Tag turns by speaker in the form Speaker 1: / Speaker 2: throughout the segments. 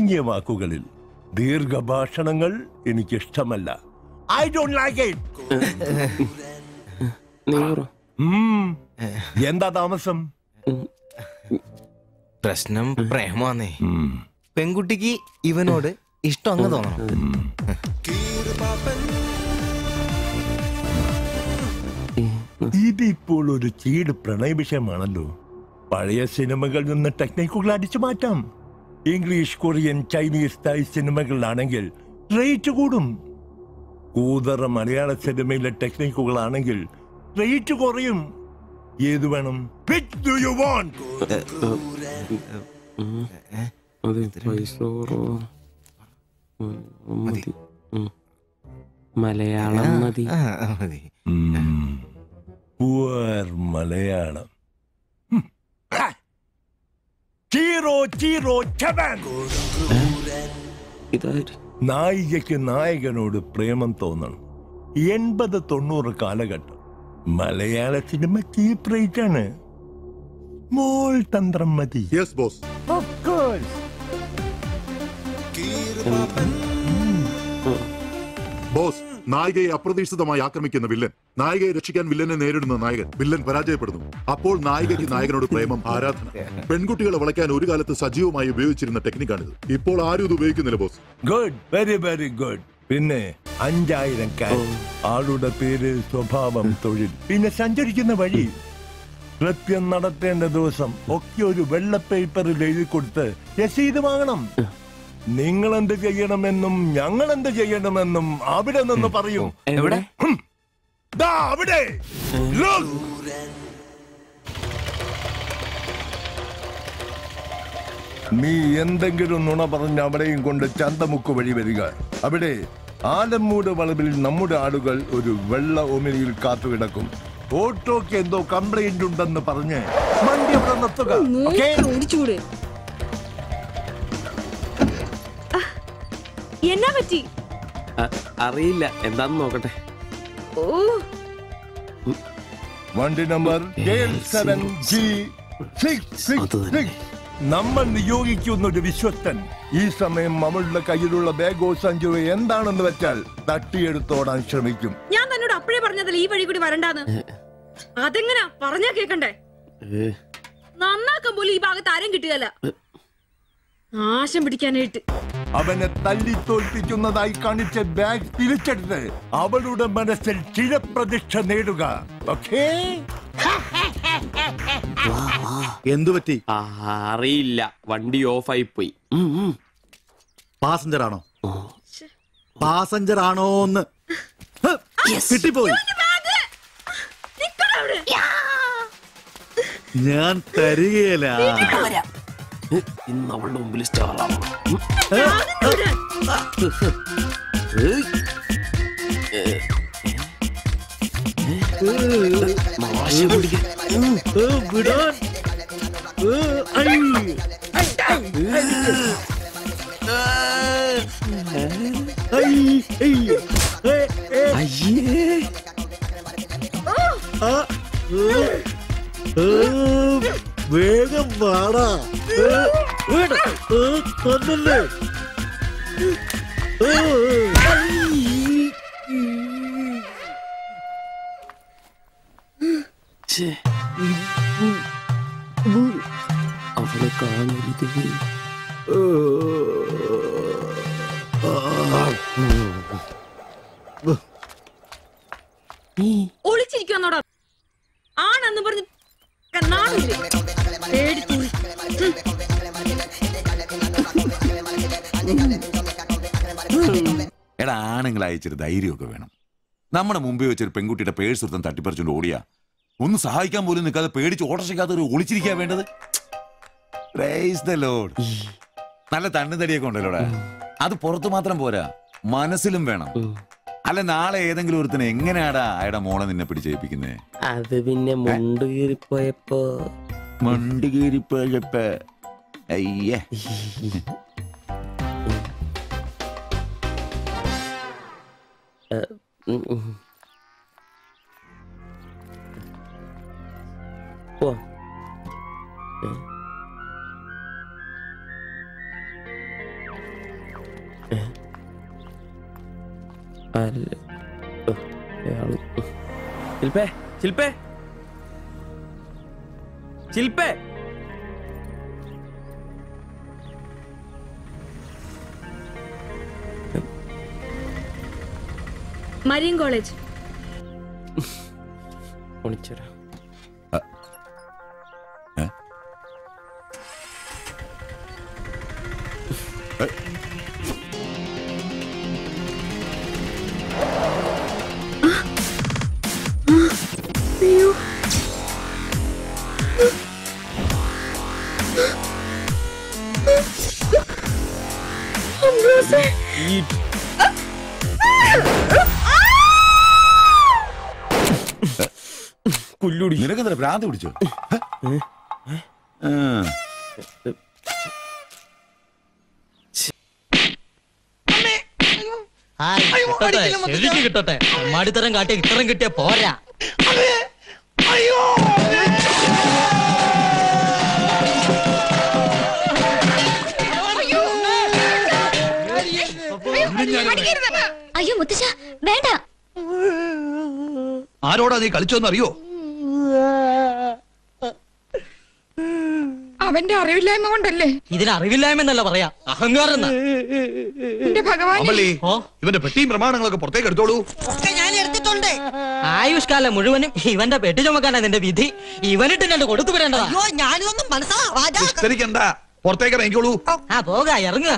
Speaker 1: ചുരുങ്ങിയ വാക്കുകളിൽ ദീർഘഭാഷണങ്ങൾ എനിക്കിഷ്ടമല്ല ഐ ഡോണ്ട് ലൈക്ക് ഇറ്റ്
Speaker 2: നീ പറ
Speaker 1: എന്താ താമസം
Speaker 3: പ്രശ്നം പ്രേമാന്നേ പെൺകുട്ടിക്ക് ഇവനോട് ഇഷ്ടം അങ്ങ് തോന്നണം
Speaker 1: ഇതിപ്പോൾ ഒരു ചീട് പ്രണയ വിഷയമാണല്ലോ പഴയ സിനിമകളിൽ നിന്ന് ടെക്നിക്കുകൾ അടിച്ചു മാറ്റാം ഇംഗ്ലീഷ് കൊറിയൻ ചൈനീസ് തായ് സിനിമകളിലാണെങ്കിൽ റേറ്റ് കൂടും കൂതറ മലയാള സിനിമയിലെ ടെക്നിക്കുകളാണെങ്കിൽ റേറ്റ് കുറയും ഏത് വേണം Which do you want?
Speaker 2: അതെ പൈസ കുറവാ. ഉം, മതി ഉം. മലയാളം മതി
Speaker 3: ആ, ആ, മതി
Speaker 1: ഉം. Poor മലയാളം ഹും. ഹാ. ചീറോ ചീറോ ചവൻ
Speaker 2: ഇതാര്
Speaker 1: നായികയ്ക്ക് നായകനോട് പ്രേമം തോന്നണം എൺപത് തൊണ്ണൂറ് കാലഘട്ടം മലയാള സിനിമ ചീപ്പ് റേറ്റ് ആണ് മോൾ തന്ത്രം മതി
Speaker 4: yes boss
Speaker 1: Of course.
Speaker 4: Boss നായികയെ അപ്രതീക്ഷിതമായി ആക്രമിക്കുന്ന വില്ലൻ നായികയെ രക്ഷിക്കാൻ വില്ലനെ നേരിടുന്ന നായകൻ വില്ലൻ പരാജയപ്പെടുന്നു അപ്പോൾ നായികയ്ക്ക് നായകനോട് പ്രേമം ആരാധന പെൺകുട്ടികളെ വളയ്ക്കാൻ ഒരു കാലത്ത് സജീവമായി ഉപയോഗിച്ചിരുന്ന ടെക്നിക്കാണിത് ഇപ്പോൾ ആരും ഇത് ഉപയോഗിക്കുന്നില്ല boss
Speaker 1: good very very good പിന്നെ അഞ്ചായിരം ക്യാഷ് ആളുടെ പേര് സ്വഭാവം തൊഴിൽ പിന്നെ സഞ്ചരിക്കുന്ന വഴി കൃത്യം നടത്തേണ്ട ദിവസം ഒക്കെ ഒരു വെള്ള പേപ്പറിൽ എഴുതി കൊടുത്ത് രസീത് വാങ്ങണം നിങ്ങൾ എന്ത് ചെയ്യണമെന്നും ഞങ്ങൾ എന്ത് ചെയ്യണമെന്നും അവിടെ നിന്ന് പറയൂ
Speaker 2: എവിടെ
Speaker 1: ദാ അവിടെ Look. നീ എന്തെങ്കിലും നുണ പറഞ്ഞ് അവിടെയും കൊണ്ട് ചന്തമുക്ക് വഴി വരിക അവിടെ ആലമ്മൂട് വളവിൽ നമ്മുടെ ആളുകൾ ഒരു വെള്ള ഒമിനിയിൽ കാത്തുകിടക്കും ഓട്ടോക്ക് എന്തോ കംപ്ലൈന്റ് ഉണ്ടെന്ന് പറഞ്ഞ് വണ്ടി അവിടെ നിർത്തുക ഓക്കേ?
Speaker 5: ഓടിച്ചൂട് എന്നാ പറ്റി
Speaker 2: അ- അറിയില്ല എന്താന്ന് നോക്കട്ടെ
Speaker 5: ഓ
Speaker 1: വണ്ടി നമ്പർ സെവൻ ജി
Speaker 2: അത് തന്നെ.
Speaker 1: നമ്മൾ നിയോഗിക്കുന്ന ഒരു വിശ്വസ്തൻ ഈ സമയം അവളുടെ കയ്യിലുള്ള ബാഗോ സഞ്ചുവോ എന്താണെന്ന് വെച്ചാൽ തട്ടിയെടുത്തോടാൻ ശ്രമിക്കും
Speaker 5: ഞാൻ തന്നോട് അപ്പഴേ പറഞ്ഞതല്ലേ ഈ വഴി കൂടി വരണ്ടാന്ന് അതെങ്ങനാ പറഞ്ഞാ കേക്കണ്ടേ
Speaker 2: ഏ,
Speaker 5: നന്നാക്കാൻ പോലും ഈ ഭാഗത്ത് ആരും കിട്ടുകയല്ല നാശം പിടിക്കാനായിട്ട്
Speaker 1: അവനെ തല്ലി തോൽപ്പിക്കുന്നതായി കാണിച്ച ബാഗ് തിരിച്ചെടുത്ത് അവളുടെ മനസ്സിൽ ചിരപ്രതിഷ്ഠ നേടുക ഓക്കേ
Speaker 6: എന്തു പറ്റി
Speaker 2: ആ, അറിയില്ല വണ്ടി ഓഫായി പോയി ഉം, ഉം.
Speaker 6: പാസഞ്ചർ ആണോ പാസഞ്ചർ ആണോന്ന് ഹ്, കിട്ടിപ്പോയി
Speaker 5: നിക്കടാ അവിടെ.
Speaker 6: ഞാൻ തരികയില്ല
Speaker 2: ഏ, ഇന്ന് അവളുടെ മുമ്പിൽ സ്റ്റാർ ആവണം ഉം.
Speaker 5: ആകുന്ന വിടാൻ.
Speaker 2: ഏയ്. ഏ, നാശം പിടിക്കാൻ
Speaker 6: ഏ, വിടാൻ ഏ, ഐ. I, I. ഏ, ഏ,
Speaker 2: അയ്യേ
Speaker 6: ആ, ഏ, ഏ, വേഗം വാടാ ഏ, വേണ്ട. ഏ, കൊല്ലല്ലേ ഏ, ഐ.
Speaker 2: ഛേ. അവളെ കാണരുത്
Speaker 5: ഒളിച്ചിരിക്കുവാന്നോടാ ആണെന്ന് പറഞ്ഞ് നാണില്ലേ പേടിച്ചൂടി
Speaker 7: എടാ ആണുങ്ങൾ അയച്ചൊരു ധൈര്യമൊക്കെ വേണം നമ്മുടെ മുമ്പിൽ വെച്ചൊരു പെൺകുട്ടിയുടെ പേഴ്സ് ഒരുത്തൻ തട്ടിപ്പറിച്ചുകൊണ്ട് ഓടിയാ ഒന്ന് സഹായിക്കാൻ പോലും നിൽക്കാതെ പേടിച്ച് ഓട്ടർഷയ്ക്കകത്ത് ഒരു ഒളിച്ചിരിക്കാ വേണ്ടത് Praise the Lord. നല്ല തണ്ണുതടിയൊക്കെ ഉണ്ടല്ലോടാ അത് പുറത്തു മാത്രം പോരാ മനസ്സിലും വേണം അല്ല നാളെ ഏതെങ്കിലും ഒരുത്തനെ എങ്ങനെയാടാ അയാളുടെ മോളെ നിന്നെ പിടിച്ചേൽപ്പിക്കുന്നേ
Speaker 2: അത് പിന്നെ മുണ്ട് കീറിപ്പോയപ്പോ
Speaker 7: മണ്ടി കീറിപ്പോയപ്പ അയ്യേ
Speaker 2: ഉം, ഉം. പോ അല്ല ഓ, അയാള് ശില്പേ ശില്പേ ശില്പേ
Speaker 5: മരീൻ കോളേജ്
Speaker 2: ഒളിച്ചോരാ പുല്ലുടി
Speaker 7: നിനക്കെന്താ ഭ്രാന്ത് പിടിച്ചോ ആ.
Speaker 8: ശരിക്ക് കിട്ടട്ടെ മാടിത്തരം കാട്ടിയ ഇത്തരം കിട്ടിയ പോരാ
Speaker 9: അയ്യോ മുത്തശ്ശ വേണ്ട
Speaker 10: ആരോടാ നീ കളിച്ചോന്ന് അറിയോ
Speaker 11: അവന്റെ അറിവില്ലായ്മ കൊണ്ടല്ലേ
Speaker 8: ഇതിന് അറിവില്ലായ്മ എന്നല്ല പറയാ അഹങ്കാരം എന്നാ.
Speaker 11: എന്റെ ഭഗവാൻ
Speaker 10: അമളി
Speaker 8: ഓ
Speaker 10: ഇവന്റെ പെട്ടിയും പ്രമാണങ്ങളൊക്കെ പുറത്തേക്ക് എടുത്തോളൂ
Speaker 8: ആയുഷ്കാലം മുഴുവനും ഇവന്റെ പെട്ടി ചുമക്കാനാ നിന്റെ വിധി ഇവനിട്ട് രണ്ട് കൊടുത്തു വിടേണ്ടതാ
Speaker 10: വിസ്തരിക്കണ്ട പുറത്തേക്ക് ഇറങ്ങിക്കോളൂ
Speaker 8: ആ പോക ഇറങ്ങുക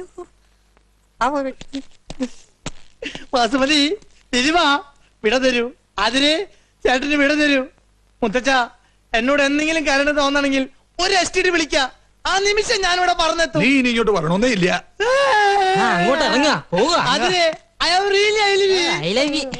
Speaker 6: വാസുമതി തിരുമാ വിട തരൂ അതിന് ചേട്ടന് വിട തരൂ മുത്തച്ഛ എന്നോട് എന്തെങ്കിലും കരണ്ട് തോന്നണെങ്കിൽ ഒരു എസ് ടി ഡി വിളിക്ക ആ നിമിഷം ഞാനിവിടെ പറഞ്ഞെത്തും
Speaker 10: നീ ഇനി ഇങ്ങോട്ട് വരണോന്നേ ഇല്ല
Speaker 8: ആ, അങ്ങോട്ട് ഇറങ്ങുക പോവുക
Speaker 6: അതിന് I am really I love you.
Speaker 8: I love you.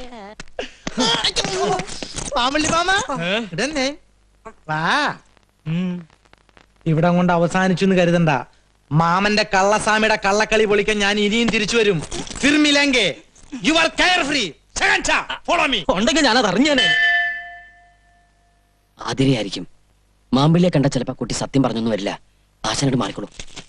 Speaker 6: മാമള്ളി മാമ ഇടന്നേ വാ
Speaker 8: ഉം.
Speaker 6: ഇവിടെ കൊണ്ട് അവസാനിച്ചു എന്ന് കരുതണ്ട മാമന്റെ കള്ളസ്വാമിയുടെ കള്ളക്കളി പൊളിക്കാൻ ഞാൻ ഇനിയും തിരിച്ചു വരും ഫിർമിലെങ്കെ you are carefree follow me
Speaker 8: ഉണ്ടെങ്കിൽ ഞാനത് അറിഞ്ഞേനെ
Speaker 12: ആതിരയായിരിക്കും മാമ്പിളിയെ കണ്ട ചിലപ്പോ കുട്ടി സത്യം പറഞ്ഞൊന്നും വരില്ല ആശാനോട് മാറിക്കോളൂ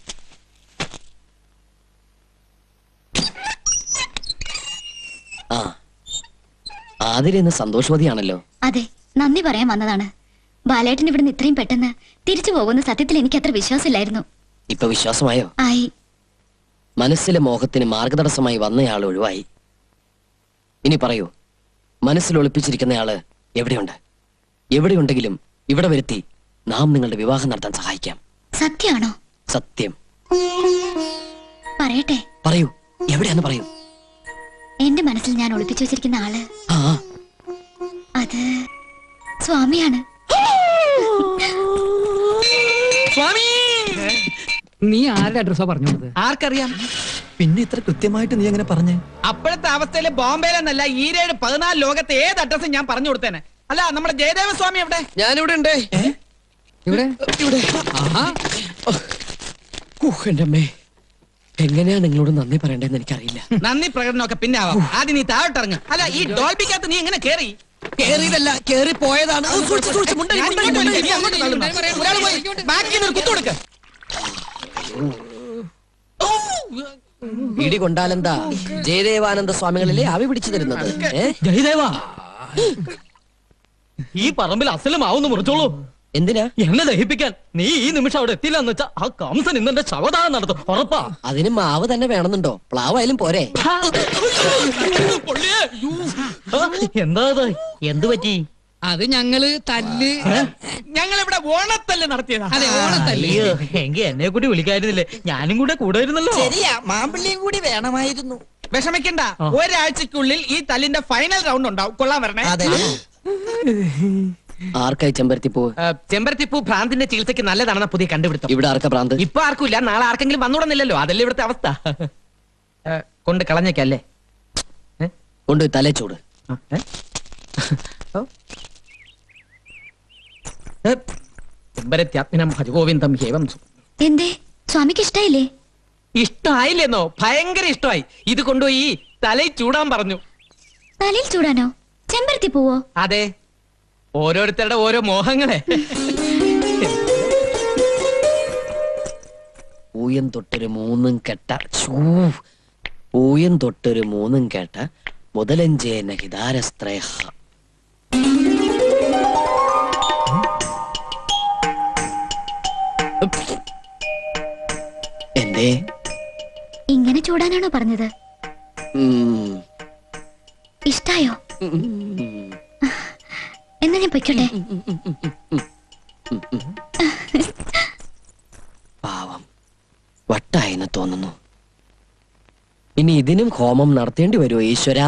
Speaker 12: ആ ആതിര ഇന്ന് സന്തോഷവതിയാണല്ലോ
Speaker 9: അതെ നന്ദി പറയാൻ വന്നതാണ് ബാലേട്ടൻ ഇവിടുന്ന് ഇത്രയും പെട്ടെന്ന് തിരിച്ചു പോകുന്ന സത്യത്തിൽ എനിക്ക് അത്ര വിശ്വാസമില്ലായിരുന്നു
Speaker 12: ഇപ്പൊ വിശ്വാസമായോ
Speaker 9: ആയി
Speaker 12: മനസ്സിലെ മോഹത്തിന് മാർഗതടസ്സമായി വന്നയാൾ ഒഴിവായി ഇനി പറയൂ മനസ്സിൽ ഒളിപ്പിച്ചിരിക്കുന്നയാള് എവിടെയുണ്ട് എവിടെയുണ്ടെങ്കിലും ഇവിടെ വരുത്തി നാം നിങ്ങളുടെ വിവാഹം നടത്താൻ സഹായിക്കാം
Speaker 9: സത്യാണോ
Speaker 12: സത്യം
Speaker 9: പറയട്ടെ
Speaker 12: പറയൂ എവിടെയാന്ന് പറയൂ
Speaker 9: എന്റെ മനസ്സിൽ ഞാൻ ഒളിപ്പിച്ചു വെച്ചിരിക്കുന്ന ആള്
Speaker 12: ആ
Speaker 9: അത് സ്വാമിയാണ്
Speaker 8: സ്വാമി
Speaker 11: നീ ആരുടെ അഡ്രസ്സാ പറഞ്ഞത്
Speaker 8: ആർക്കറിയാം പിന്നെ ഇത്ര കൃത്യമായിട്ട് നീ എങ്ങനെ പറഞ്ഞേ
Speaker 6: അപ്പോഴത്തെ അവസ്ഥയില് ബോംബെയിലെന്നല്ല ഈരേഴ് പതിനാല് ലോകത്തെ ഏത് അഡ്രസ്സും ഞാൻ പറഞ്ഞു കൊടുത്തേനെ അല്ല നമ്മുടെ ജയദേവ സ്വാമി എവിടെ
Speaker 12: ഞാനിവിടെ ഉണ്ട്
Speaker 11: ഇവിടെ
Speaker 12: ഇവിടെ
Speaker 11: ആഹാ
Speaker 12: എന്റെ അമ്മേ എങ്ങനെയാ നിങ്ങളോട് നന്ദി പറയണ്ടെന്ന് എനിക്കറിയില്ല
Speaker 6: നന്ദി പ്രകടനമൊക്കെ പിന്നെ ആവാം ആദ്യം നീ താഴോട്ടിറങ്ങ് അല്ല ഈ ഡോൾബിക്കകത്ത് നീ എങ്ങനെ കേറി
Speaker 12: കേറിയതല്ല കേറി പോയതാണ്
Speaker 6: ഞാൻ ഇങ്ങോട്ട് വിളിക്കാം, നീ അങ്ങോട്ട് തള്ളുന്നു. ഒരാള് പോയി ബാക്കിൽ നിന്ന് ഒരു കുത്തു കൊടുക്ക
Speaker 12: പിടി കൊണ്ടാലെന്താ ജയദേവാനന്ദ സ്വാമികളിലെ ആവി പിടിച്ചു തരുന്നത് ഏ
Speaker 8: ജയദേവാ ഈ പറമ്പിൽ അസലമാവുന്നു മുറിച്ചോളൂ
Speaker 12: എന്തിനാ
Speaker 8: എന്നെ ദഹിപ്പിക്കാൻ നീ ഈ നിമിഷം അവിടെ എത്തില്ല എന്ന് വെച്ചാ ആ കംസൻ ഇന്നെന്റെ ശവദാനം നടത്തും ഉറപ്പാ
Speaker 12: അതിന് മാവ് തന്നെ വേണമെന്നുണ്ടോ പ്ലാവായാലും പോരെ
Speaker 8: പൊള്ളിയേ. ആ, എന്താ ഇത് എന്തു പറ്റി
Speaker 11: അത് ഞങ്ങള് തല്ല്
Speaker 6: ഞങ്ങൾ ഇവിടെ ഓണത്തല്ല് നടത്തിയതാ
Speaker 11: അതെ ഓണത്തല്ല്
Speaker 8: അയ്യോ എങ്കി എന്നെ കൂടി വിളിക്കായിരുന്നില്ലേ ഞാനും കൂടെ കൂടായിരുന്നല്ലോ
Speaker 6: ശരിയാ മാമ്പിള്ളിയും കൂടി വേണമായിരുന്നു വിഷമിക്കണ്ട ഒരാഴ്ചക്കുള്ളിൽ ഈ തല്ലിന്റെ ഫൈനൽ റൗണ്ട് ഉണ്ടാവും കൊള്ളാൻ വരണേ
Speaker 12: ആർക്കായി ചെമ്പരത്തി പൂവ്
Speaker 6: ചെമ്പരത്തിപ്പൂ ഭ്രാന്തിന്റെ ചികിത്സയ്ക്ക് നല്ലതാണെന്ന പുതിയ കണ്ടുപിടുത്തം
Speaker 12: ഇവിടെ ആർക്കാ ഭ്രാന്ത്
Speaker 6: ഇപ്പൊ ആർക്കുമില്ല നാളെ ആർക്കെങ്കിലും വന്നുകൂടുന്നില്ലല്ലോ അതല്ലേ ഇവിടുത്തെ അവസ്ഥ ഏ, കൊണ്ട് കളഞ്ഞേക്കല്ലേ
Speaker 12: കൊണ്ട് തലച്ചൂട്
Speaker 6: ചെമ്പരത്യാത്മിനം ഭജഗോവിന്ദം ഹേവം സു.
Speaker 9: എന്തേ സ്വാമിക്ക് ഇഷ്ടായില്ലേ
Speaker 6: ഇഷ്ടമായില്ലെന്നോ ഭയങ്കര ഇഷ്ടമായി ഇത് കൊണ്ടുപോയി തലയിൽ ചൂടാൻ പറഞ്ഞു
Speaker 9: തലയിൽ ചൂടാനോ ചെമ്പരത്തി പോവോ
Speaker 6: അതെ ഓരോരുത്തരുടെ ഓരോ മോഹങ്ങളെ
Speaker 12: പൂയം തൊട്ടൊരു മൂന്നും കെട്ട ഛൂ, പൂയം തൊട്ടൊരു മൂന്നും കേട്ട മുതലഞ്ചേന ഹിതാരസ്ത്രേഹ എന്തേ
Speaker 9: ഇങ്ങനെ ചൂടാനാണോ പറഞ്ഞത്
Speaker 12: ഉം,
Speaker 9: ഇഷ്ടായോ
Speaker 12: ഉം,
Speaker 9: എന്നാ ഞാൻ പൊയ്ക്കോട്ടെ
Speaker 12: പാവം വട്ടായെന്ന് തോന്നുന്നു ഇനി ഇതിനും ഹോമം നടത്തേണ്ടി വരുമോ ഈശ്വരാ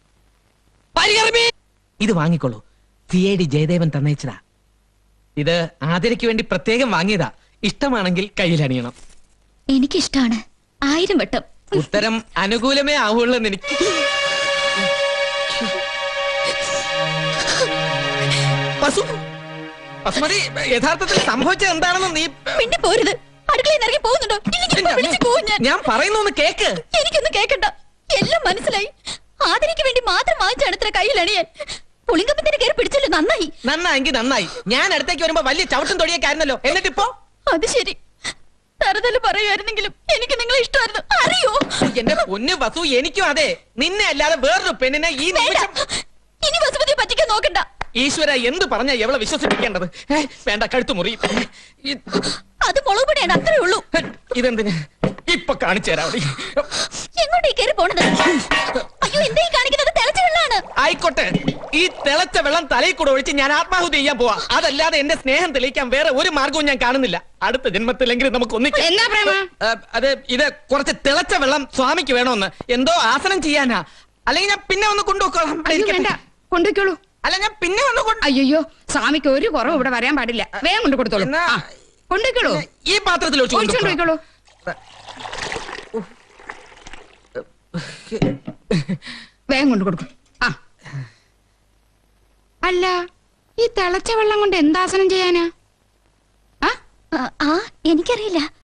Speaker 6: ഇത് വാങ്ങിക്കോളൂ സി ഐ ഡി ജയദേവൻ തന്നയച്ചതാ ഇത് ആദരയ്ക്ക് വേണ്ടി പ്രത്യേകം വാങ്ങിയതാ ഇഷ്ടമാണെങ്കിൽ കയ്യിലണിയണം
Speaker 9: എനിക്കിഷ്ടാണ് ആയിരം വട്ടം
Speaker 6: ഉത്തരം അനുകൂലമേ ആവുള്ളൂ എന്ന് എനിക്ക് പശു പസുമതി യഥാർത്ഥത്തിൽ സംഭവിച്ചത് എന്താണെന്ന് നീ
Speaker 9: പിന്നെ പോരുത് അടുക്കളയിൽ നിന്ന് ഇറങ്ങി പോകുന്നുണ്ടോ ഇല്ലെങ്കിൽ ഇപ്പൊ വിളിച്ച് പോവും ഞാൻ
Speaker 6: ഞാൻ പറയുന്നു കേക്ക്
Speaker 9: എനിക്കൊന്നും കേക്കണ്ട എല്ലാം മനസ്സിലായി ആദരയ്ക്ക് വേണ്ടി മാത്രം വാങ്ങിച്ചാണ് ഇത്ര കയ്യിലണിയാൻ പുളിങ്കപ്പത്തിന് കയറി പിടിച്ചല്ലോ നന്നായി
Speaker 6: നന്നായെങ്കിൽ നന്നായി ഞാൻ അടുത്തേക്ക് വരുമ്പോ വലിയ ചവിട്ടും തൊടിയൊക്കെയായിരുന്നല്ലോ എന്നിട്ടിപ്പോ
Speaker 9: അത് ശരി തറുതല് പറയുമായിരുന്നെങ്കിലും എനിക്ക് നിങ്ങളെ ഇഷ്ടമായിരുന്നു അറിയോ
Speaker 6: എന്റെ പൊന്നു വസു എനിക്കും അതെ നിന്നെ അല്ലാതെ വേറൊരു പെണ്ണിനെ ഈ നിമിഷം
Speaker 9: ഇനി വസുമതിയെ പറ്റിക്കാൻ നോക്കണ്ട
Speaker 6: ഈശ്വര എന്ത് പറഞ്ഞ എവളെ വിശ്വസിപ്പിക്കേണ്ടത് ഏ, വേണ്ട കഴുത്തു മുറി
Speaker 9: അത് മുളക് പൊടിയാണ് അത്രേ ഉള്ളൂ
Speaker 6: ഇതെന്തിന് ഇപ്പൊ കാണിച്ചു തരാം അവിടെ.
Speaker 9: എങ്ങോട്ടേ കയറി പോണത് അയ്യോ എന്താ ഈ കാണിക്കുന്നത് തിളച്ച വെള്ളമാണ്
Speaker 6: ആയിക്കോട്ടെ ഈ തിളച്ച വെള്ളം തലയിൽ കൂടെ ഒഴിച്ച് ഞാൻ ആത്മാഹുതി ചെയ്യാൻ പോവാ അതല്ലാതെ എന്റെ സ്നേഹം തെളിയിക്കാൻ വേറെ ഒരു മാർഗവും ഞാൻ കാണുന്നില്ല അടുത്ത ജന്മത്തിലെങ്കിലും നമുക്ക് ഒന്നിക്കാം
Speaker 11: എന്നാ പ്രേമ?
Speaker 6: ഏ, അത് ഇത് കുറച്ച് തിളച്ച വെള്ളം സ്വാമിക്ക് വേണമെന്ന് എന്തോ ആസനം ചെയ്യാനാ അല്ലെങ്കിൽ ഞാൻ പിന്നെ ഒന്ന് കൊണ്ടുപോക്കോളാം അവിടെ
Speaker 11: അയ്യോ,
Speaker 6: ഇരിക്കട്ടെ.
Speaker 11: വേണ്ട കൊണ്ടുവയ്ക്കോളൂ
Speaker 6: അല്ല ഞാൻ പിന്നെ ഒന്ന് കൊണ്ട്
Speaker 11: അയ്യോ സ്വാമിക്ക് ഒരു കുറവ് ഇവിടെ വരാൻ പാടില്ല വേഗം കൊണ്ടു കൊടുത്തോളൂ
Speaker 6: എന്നാ-
Speaker 11: ആ, കൊണ്ടുവയ്ക്കോളൂ
Speaker 6: ഈ പാത്രത്തിൽ ഒഴിച്ച്
Speaker 11: ഒഴിച്ചോണ്ട്
Speaker 6: കൊണ്ടുവയ്ക്കോളാം.
Speaker 11: പോയിക്കോളൂ വേഗം കൊണ്ടു കൊടുക്കും ആ അല്ല ഈ തിളച്ച വെള്ളം കൊണ്ട് എന്താസനം ചെയ്യാനാ
Speaker 9: ആ, ആ എനിക്കറിയില്ല